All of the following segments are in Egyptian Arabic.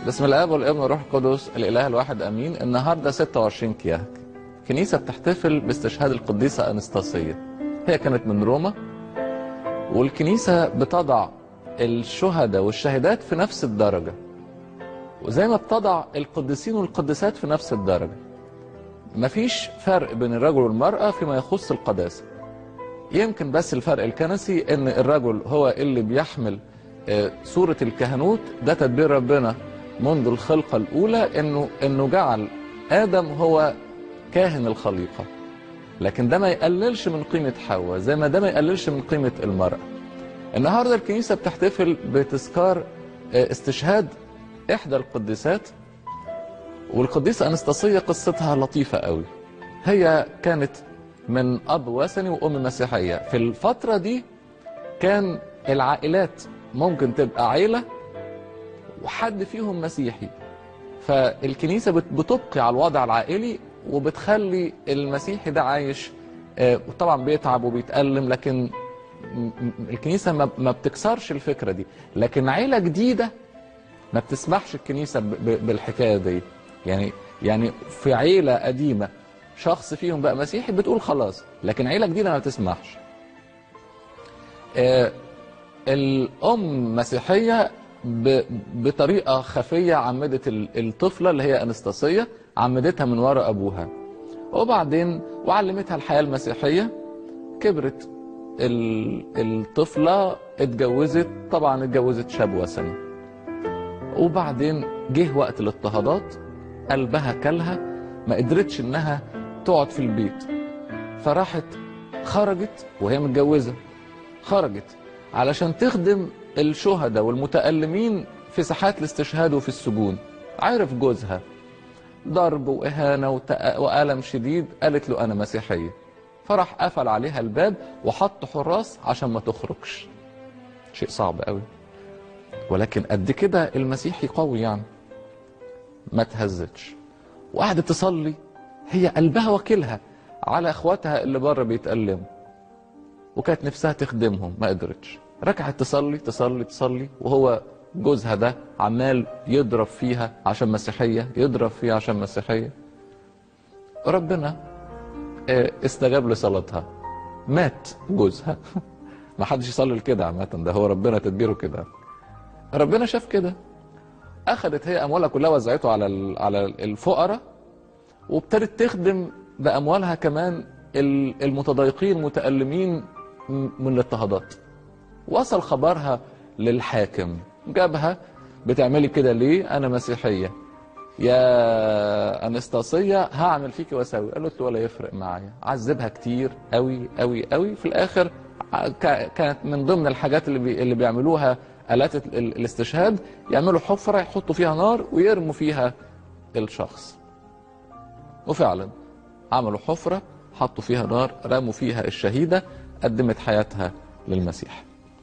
بسم الاب والابن والروح القدس الاله الواحد امين النهارده 26 كياك كنيسه بتحتفل باستشهاد القديسه انستاسيه هي كانت من روما والكنيسه بتضع الشهداء والشهادات في نفس الدرجه وزي ما بتضع القديسين والقديسات في نفس الدرجه مفيش فرق بين الرجل والمراه فيما يخص القداسه يمكن بس الفرق الكنسي ان الرجل هو اللي بيحمل آه، صورة الكهنوت ده تدبير ربنا منذ الخلقة الأولى إنه إنه جعل آدم هو كاهن الخليقة لكن ده ما يقللش من قيمة حواء زي ما ده ما يقللش من قيمة المرأة النهاردة الكنيسة بتحتفل بتذكار آه، استشهاد إحدى القديسات والقديسة أنستاسية قصتها لطيفة قوي هي كانت من أب وثني وأم مسيحية في الفترة دي كان العائلات ممكن تبقى عيلة وحد فيهم مسيحي فالكنيسة بت- بتبقي على الوضع العائلي وبتخلي المسيحي ده عايش آه، وطبعا بيتعب وبيتألم لكن م- م- الكنيسة ما- ما بتكسرش الفكرة دي لكن عيلة جديدة ما بتسمحش الكنيسة ب- ب- بالحكاية دي يعني يعني في عيلة قديمة شخص فيهم بقى مسيحي بتقول خلاص لكن عيلة جديدة ما بتسمحش آه، الأم مسيحية ب- بطريقة خفية عمدت ال- الطفلة اللي هي أنستاسية عمدتها من وراء أبوها وبعدين وعلمتها الحياة المسيحية كبرت ال- الطفلة اتجوزت طبعا اتجوزت شاب وثني وبعدين جه وقت الاضطهادات قلبها كلها ما قدرتش انها تقعد في البيت فراحت خرجت وهي متجوزة خرجت علشان تخدم الشهداء والمتألمين في ساحات الاستشهاد وفي السجون عرف جوزها ضرب وإهانة وتأ- وألم شديد قالت له أنا مسيحية فراح قفل عليها الباب وحط حراس عشان ما تخرجش شيء صعب قوي ولكن قد كده المسيحي قوي يعني ما تهزتش وقعدت تصلي هي قلبها وكيلها على اخواتها اللي بره بيتألموا وكانت نفسها تخدمهم ما قدرتش ركعت تصلي تصلي تصلي وهو جوزها ده عمال يضرب فيها عشان مسيحية يضرب فيها عشان مسيحية ربنا آه، استجاب لصلاتها مات جوزها ما حدش يصلي لكده عامة ده هو ربنا تدبيره كده ربنا شاف كده اخذت هي اموالها كلها وزعته على ال- على الفقراء وابتدت تخدم باموالها كمان ال- المتضايقين المتالمين م- من الاضطهادات وصل خبرها للحاكم جابها بتعملي كده ليه انا مسيحيه يا انستاسيه هعمل فيكي واسوي قالت له ولا يفرق معايا عذبها كتير قوي قوي قوي في الاخر ع- كا- كانت من ضمن الحاجات اللي بي اللي بيعملوها آلات ال- ال- الاستشهاد يعملوا حفره يحطوا فيها نار ويرموا فيها الشخص وفعلا عملوا حفرة حطوا فيها نار رموا فيها الشهيدة قدمت حياتها للمسيح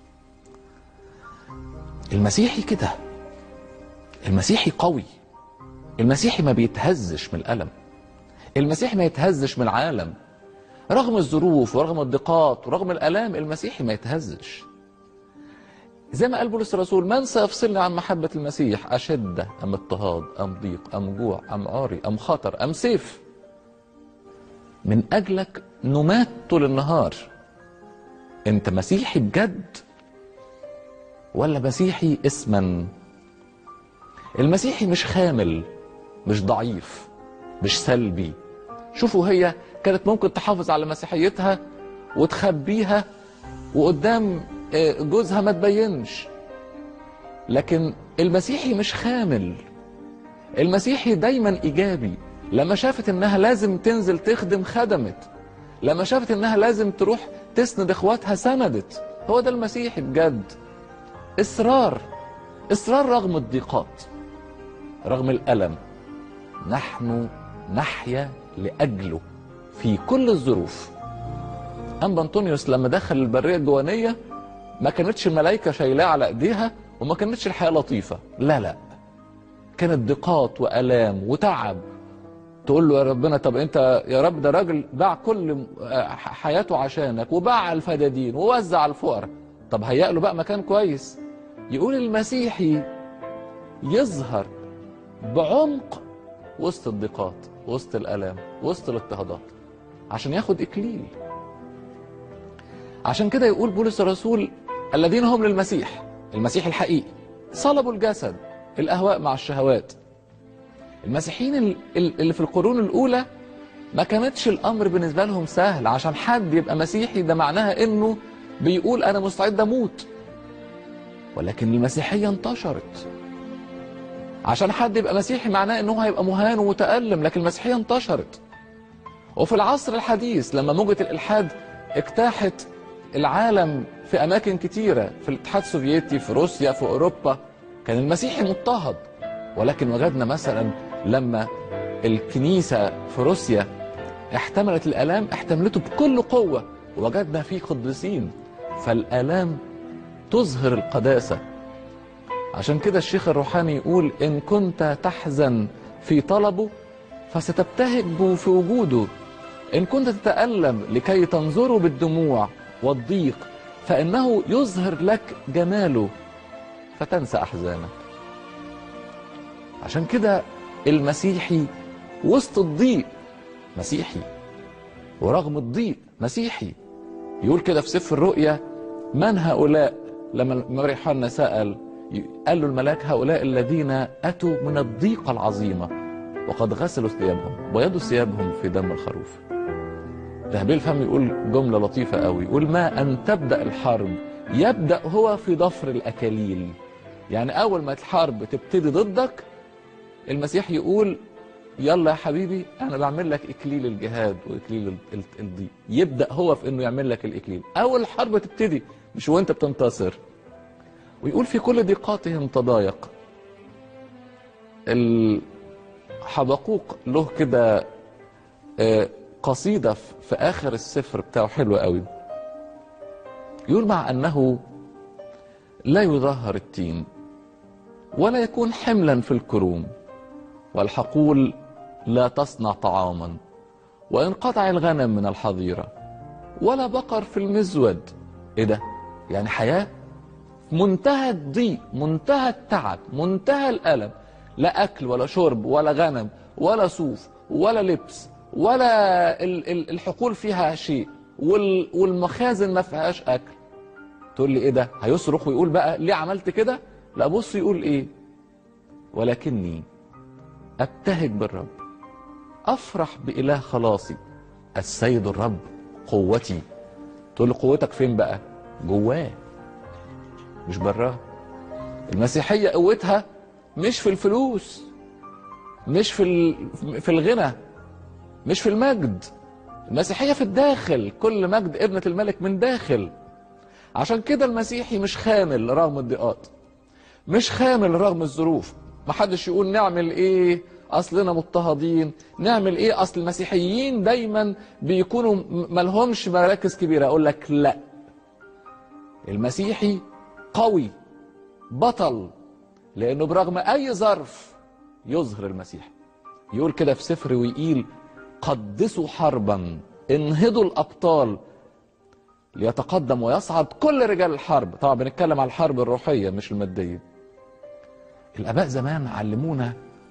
المسيحي كده المسيحي قوي المسيحي ما بيتهزش من الألم المسيحي ما يتهزش من العالم رغم الظروف ورغم الضيقات ورغم الآلام المسيحي ما يتهزش زي ما قال بولس الرسول من سيفصلني عن محبة المسيح أشدة أم اضطهاد أم ضيق أم جوع أم عاري أم خطر أم سيف من أجلك نمات طول النهار أنت مسيحي بجد ولا مسيحي اسما المسيحي مش خامل مش ضعيف مش سلبي شوفوا هي كانت ممكن تحافظ على مسيحيتها وتخبيها وقدام آه، جوزها ما تبينش لكن المسيحي مش خامل المسيحي دايما ايجابي لما شافت انها لازم تنزل تخدم خدمت لما شافت انها لازم تروح تسند اخواتها سندت هو ده المسيحي بجد اصرار اصرار رغم الضيقات رغم الالم نحن نحيا لاجله في كل الظروف أنبا أنطونيوس لما دخل البرية الجوانية ما كانتش الملائكة شايلاه على إيديها وما كانتش الحياة لطيفة لا لا كانت ضيقات وآلام وتعب تقول له يا ربنا طب انت يا رب ده راجل باع كل حياته عشانك وباع الفدادين ووزع على الفقراء طب هيأ له بقى مكان كويس يقول المسيحي يظهر بعمق وسط الضيقات وسط الالام وسط الاضطهادات عشان ياخد اكليل عشان كده يقول بولس الرسول الذين هم للمسيح المسيح الحقيقي صلبوا الجسد الاهواء مع الشهوات المسيحيين ال- ال- اللي في القرون الاولى ما كانتش الامر بالنسبه لهم سهل عشان حد يبقى مسيحي ده معناها انه بيقول انا مستعد اموت ولكن المسيحيه انتشرت عشان حد يبقى مسيحي معناه انه هيبقى مهان ومتالم لكن المسيحيه انتشرت وفي العصر الحديث لما موجه الالحاد اجتاحت العالم في اماكن كتيره في الاتحاد السوفيتي في روسيا في اوروبا كان المسيحي مضطهد ولكن وجدنا مثلا لما الكنيسه في روسيا احتملت الالام احتملته بكل قوه وجدنا فيه قديسين فالالام تظهر القداسه عشان كده الشيخ الروحاني يقول ان كنت تحزن في طلبه فستبتهج في وجوده ان كنت تتالم لكي تنظره بالدموع والضيق فانه يظهر لك جماله فتنسى احزانك عشان كده المسيحي وسط الضيق مسيحي ورغم الضيق مسيحي يقول كده في سفر الرؤيا من هؤلاء لما المرء يوحنا سأل قال له الملاك هؤلاء الذين أتوا من الضيقة العظيمة وقد غسلوا ثيابهم بيضوا ثيابهم في دم الخروف ذهبي الفم يقول جملة لطيفة قوي يقول ما أن تبدأ الحرب يبدأ هو في ضفر الأكاليل يعني أول ما الحرب تبتدي ضدك المسيح يقول يلا يا حبيبي انا بعمل لك اكليل الجهاد واكليل ال- ال- الضيق يبدا هو في انه يعمل لك الاكليل اول الحرب تبتدي مش وانت بتنتصر ويقول في كل ضيقاتهم تضايق الحبقوق له كده آه، قصيده في في اخر السفر بتاعه حلوه قوي يقول مع انه لا يظهر التين ولا يكون حملا في الكروم والحقول لا تصنع طعاما وانقطع الغنم من الحظيرة ولا بقر في المزود ايه ده يعني حياة منتهى الضيق منتهى التعب منتهى الألم لا أكل ولا شرب ولا غنم ولا صوف ولا لبس ولا ال- ال- الحقول فيها شيء وال- والمخازن ما فيهاش أكل تقول لي ايه ده هيصرخ ويقول بقى ليه عملت كده لا بص يقول ايه ولكني ابتهج بالرب افرح باله خلاصي السيد الرب قوتي تقول لي قوتك فين بقى جواه مش براه المسيحيه قوتها مش في الفلوس مش في ال- في الغنى مش في المجد المسيحيه في الداخل كل مجد ابنه الملك من داخل عشان كده المسيحي مش خامل رغم الضيقات مش خامل رغم الظروف محدش يقول نعمل ايه اصلنا مضطهدين نعمل ايه اصل المسيحيين دايما بيكونوا م- ملهمش مراكز كبيره اقول لك لا المسيحي قوي بطل لانه برغم اي ظرف يظهر المسيح يقول كده في سفر ويقيل قدسوا حربا انهضوا الابطال ليتقدم ويصعد كل رجال الحرب طبعا بنتكلم على الحرب الروحيه مش الماديه الاباء زمان علمونا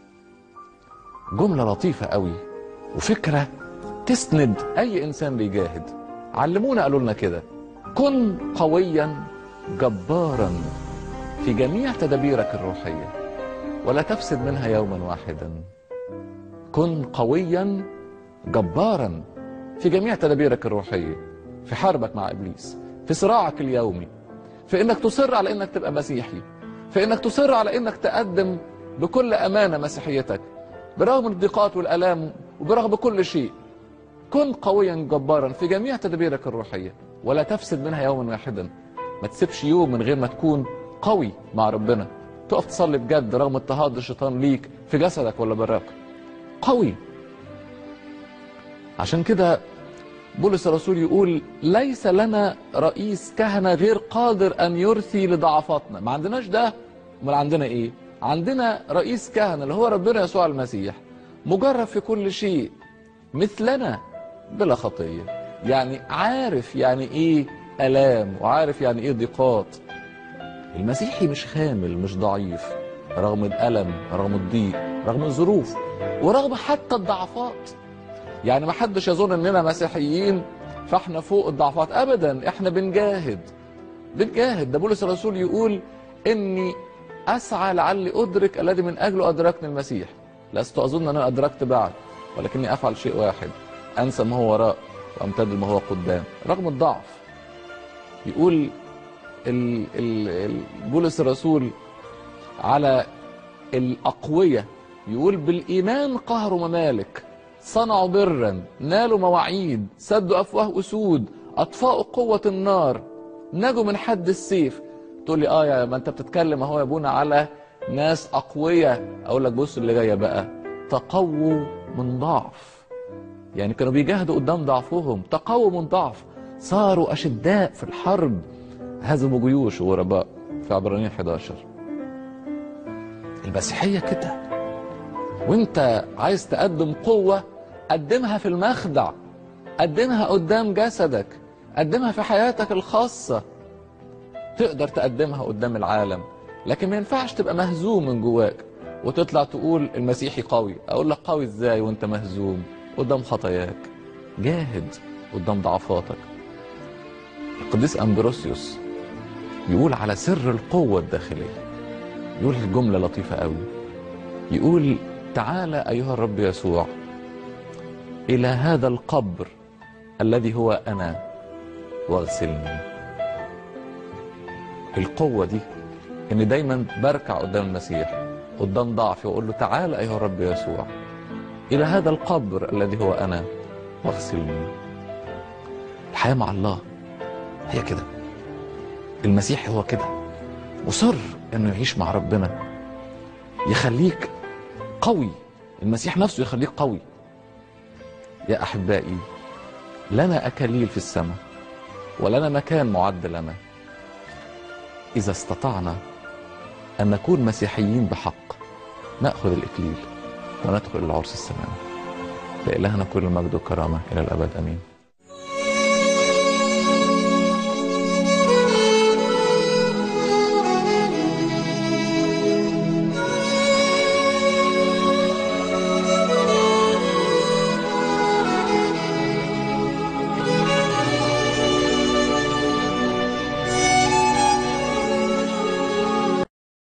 جمله لطيفه قوي وفكره تسند اي انسان بيجاهد علمونا قالوا لنا كده كن قويا جبارا في جميع تدابيرك الروحيه ولا تفسد منها يوما واحدا كن قويا جبارا في جميع تدابيرك الروحيه في حربك مع ابليس في صراعك اليومي في انك تصر على انك تبقى مسيحي في انك تصر على انك تقدم بكل امانه مسيحيتك برغم الضيقات والالام وبرغم كل شيء كن قويا جبارا في جميع تدابيرك الروحيه ولا تفسد منها يوما واحدا ما تسيبش يوم من غير ما تكون قوي مع ربنا تقف تصلي بجد رغم اضطهاد الشيطان ليك في جسدك ولا براك قوي عشان كده بولس الرسول يقول ليس لنا رئيس كهنة غير قادر أن يرثي لضعفاتنا ما عندناش ده امال عندنا إيه عندنا رئيس كهنة اللي هو ربنا يسوع المسيح مجرب في كل شيء مثلنا بلا خطية يعني عارف يعني إيه ألام وعارف يعني إيه ضيقات المسيحي مش خامل مش ضعيف رغم الألم رغم الضيق رغم الظروف ورغم حتى الضعفات يعني ما حدش يظن اننا مسيحيين فاحنا فوق الضعفات ابدا احنا بنجاهد بنجاهد ده بولس الرسول يقول اني اسعى لعلي ادرك الذي من اجله ادركني المسيح لست اظن ان انا ادركت بعد ولكني افعل شيء واحد انسى ما هو وراء وامتد ما هو قدام رغم الضعف يقول ال ال ال بولس الرسول على الاقوياء يقول بالايمان قهروا ممالك صنعوا برا نالوا مواعيد سدوا افواه اسود اطفاوا قوه النار نجوا من حد السيف تقول لي اه يا ما انت بتتكلم اهو يا ابونا على ناس اقوياء اقول لك بص اللي جايه بقى تقووا من ضعف يعني كانوا بيجاهدوا قدام ضعفهم تقووا من ضعف صاروا اشداء في الحرب هزموا جيوش وغرباء في عبرانيين 11 المسيحيه كده وانت عايز تقدم قوه قدمها في المخدع قدمها قدام جسدك قدمها في حياتك الخاصه تقدر تقدمها قدام العالم لكن ما ينفعش تبقى مهزوم من جواك وتطلع تقول المسيحي قوي اقول لك قوي ازاي وانت مهزوم قدام خطاياك جاهد قدام ضعفاتك القديس امبروسيوس يقول على سر القوة الداخلية يقول جملة لطيفة قوي يقول تعالى أيها الرب يسوع إلى هذا القبر الذي هو أنا واغسلني القوة دي إن دايما بركع قدام المسيح قدام ضعفي وأقول له تعالى أيها الرب يسوع إلى هذا القبر الذي هو أنا واغسلني الحياة مع الله هي كده المسيح هو كده مصر انه يعيش مع ربنا يخليك قوي المسيح نفسه يخليك قوي يا احبائي لنا اكاليل في السماء ولنا مكان معد لنا اذا استطعنا ان نكون مسيحيين بحق ناخذ الاكليل وندخل العرس السماوي لإلهنا كل المجد والكرامه الى الابد امين